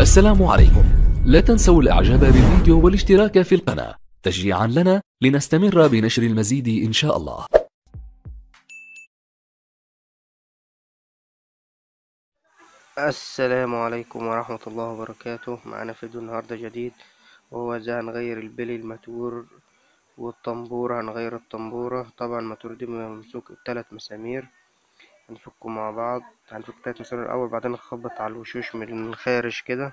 السلام عليكم لا تنسوا الاعجاب بالفيديو والاشتراك في القناة تشجيعا لنا لنستمر بنشر المزيد ان شاء الله السلام عليكم ورحمة الله وبركاته معنا فيديو النهاردة جديد وهو ازاي هنغير البلي الماتور والطنبورة هنغير الطنبورة طبعا الماتور دي ممسوك بتلات مسامير هنفكه مع بعض هنفك تلات مسامير الأول بعدين نخبط على الوشوش من الخارج كده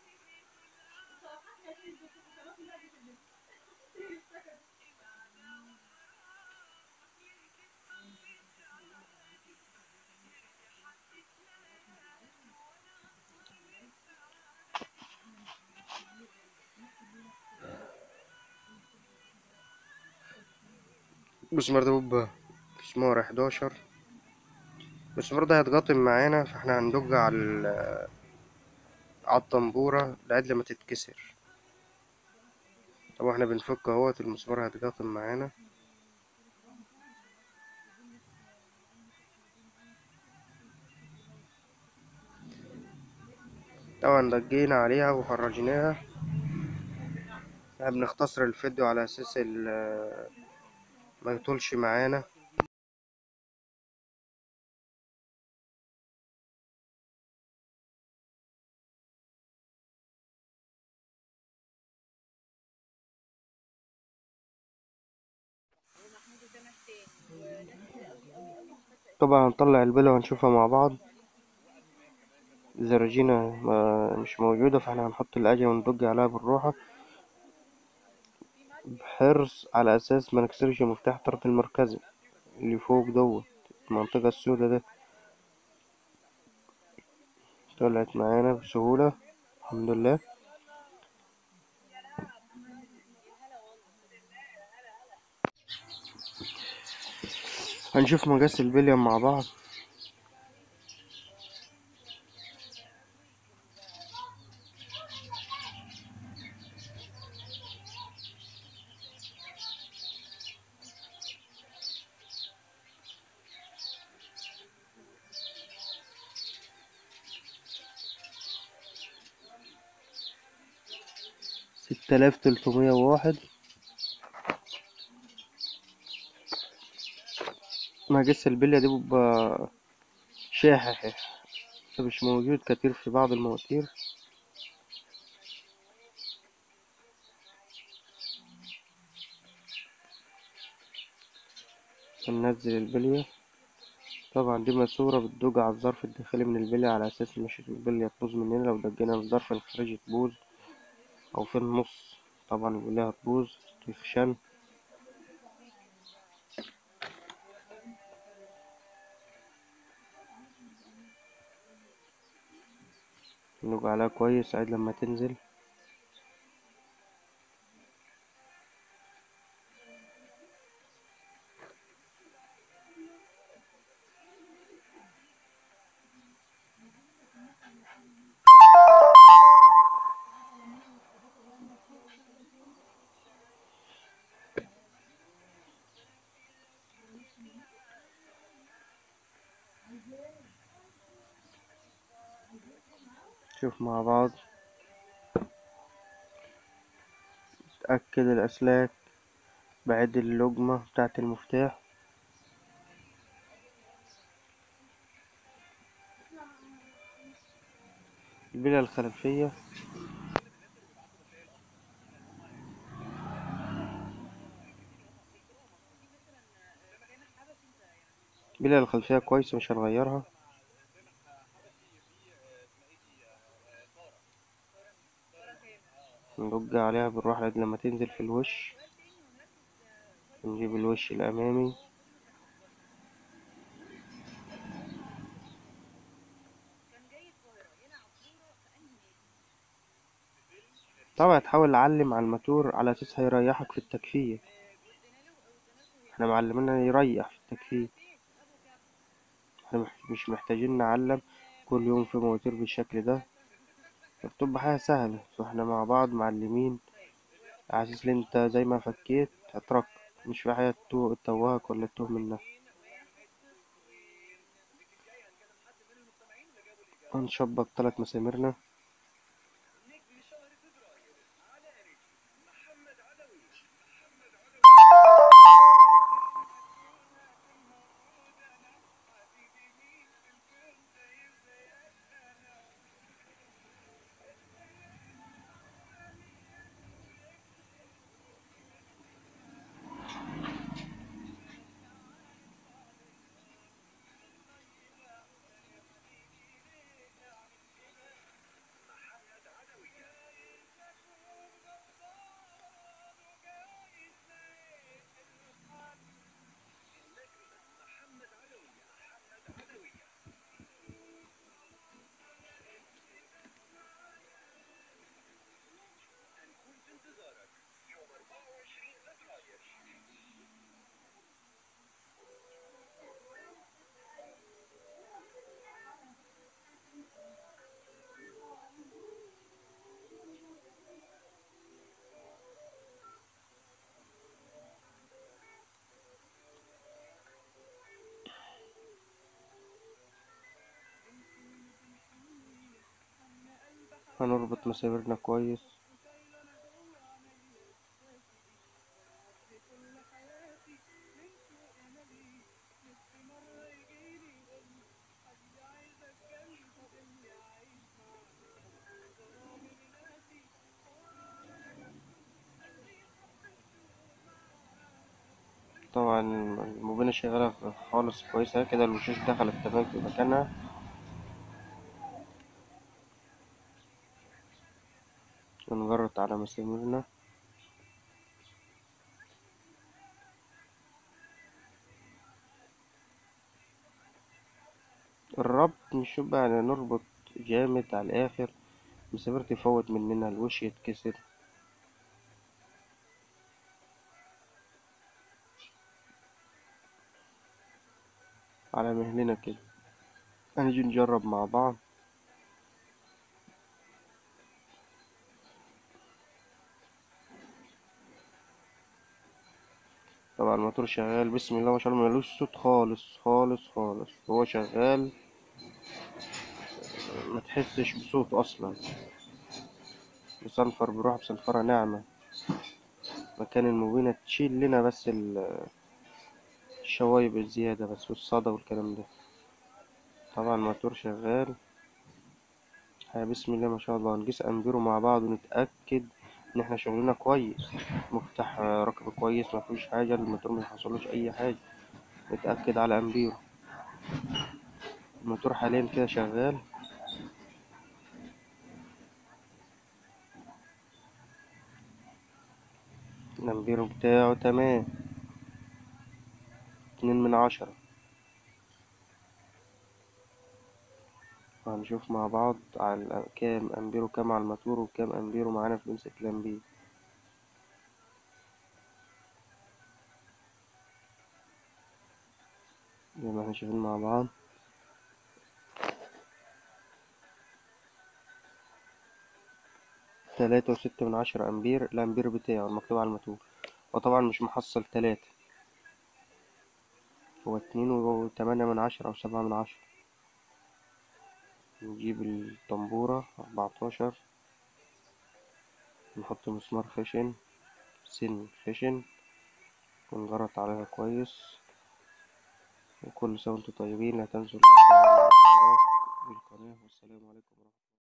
المسمار ده بيبقى مسمار حداشر المسمار ده هيتغطم معانا فاحنا هندج على ال- على الطنبورة لغاية لما تتكسر طبعا احنا بنفك اهوت المسمار هيتغطم معانا طبعا دجينا عليها وخرجناها احنا بنختصر الفيديو على اساس ال- ما يطولش معانا طبعا هنطلع البلة وهنشوفها مع بعض الزراجينة ما- مش موجودة فاحنا هنحط الأجل وندج عليها بالروحة بحرص على أساس ما نكسرش مفتاح الطرف المركزي اللي فوق دوت المنطقة السوداء ده طلعت معانا بسهولة الحمد لله هنشوف مقاس البليون مع بعض ستة آلاف تلتمية وواحد مقاس البلية دي بيبقى شاحح مش موجود كتير في بعض المواتير هننزل البلية طبعا دي ماسورة بتدوج على الظرف الداخلي من البلية على أساس مش البلية تبوظ مننا لو دجينا في الظرف الخارجي تبوظ أو في النص طبعا البلية هتبوظ تخشن ندوج عليها كويس عاد لما تنزل شوف مع بعض تأكد الأسلاك بعد اللجمة بتاعة المفتاح البلية الخلفية البلية الخلفية كويسة مش هنغيرها ندج عليها بالراحة لغاية لما تنزل في الوش نجيب الوش الأمامي طبعا تحاول تعلم على الماتور على أساس هيريحك في التكفية احنا معلميننا يريح في التكفية احنا مح- مش محتاجين نعلم كل يوم في مواتير بالشكل ده بتبقى حاجة سهلة فاحنا مع بعض معلمين على أساس إن انت زي ما فكيت هترك مش في حاجة تو- تتوهك ولا تتوه منها هنشبك تلات مساميرنا هنربط مساميرنا كويس طبعا الموبينة شغالة خالص كويسة كده الوشوش دخلت تمام في مكانها ونجرط على مساميرنا الربط مش يبقى يعني نربط جامد على الآخر مسامير تفوت مننا الوش يتكسر على مهلنا كده هنيجي نجرب مع بعض طبعا الموتور شغال بسم الله ما شاء الله ملوش صوت خالص خالص خالص هو شغال ما تحسش بصوت اصلا بصنفر بروح بصنفرة ناعمة مكان المبينة تشيل لنا بس ال- الشوايب الزيادة بس والصدى والكلام ده طبعا الموتور شغال ها بسم الله ما شاء الله نقيس امبيرو مع بعض ونتأكد ان احنا شغلنا كويس مفتاح ركب كويس ما فيهوش حاجة الموتور ما حصلوش اي حاجة نتأكد على امبيرو الموتور حاليا كده شغال الامبيرو بتاعه تمام اتنين من عشرة هنشوف مع بعض على كام امبيرو كام على الماتور وكام امبيرو معانا في بنسة الامبير زي ما احنا شايفين مع بعض تلاتة وستة من عشرة امبير الامبير بتاعه المكتوب على الماتور وطبعا مش محصل تلاتة هو اتنين وتمانية من عشرة او سبعة من عشرة نجيب الطنبورة أربعتاشر نحط مسمار خشن سن خشن ونجرط عليها كويس وكل سنة وانتم طيبين لا تنسوا الاشتراك بالقناة والسلام عليكم ورحمة الله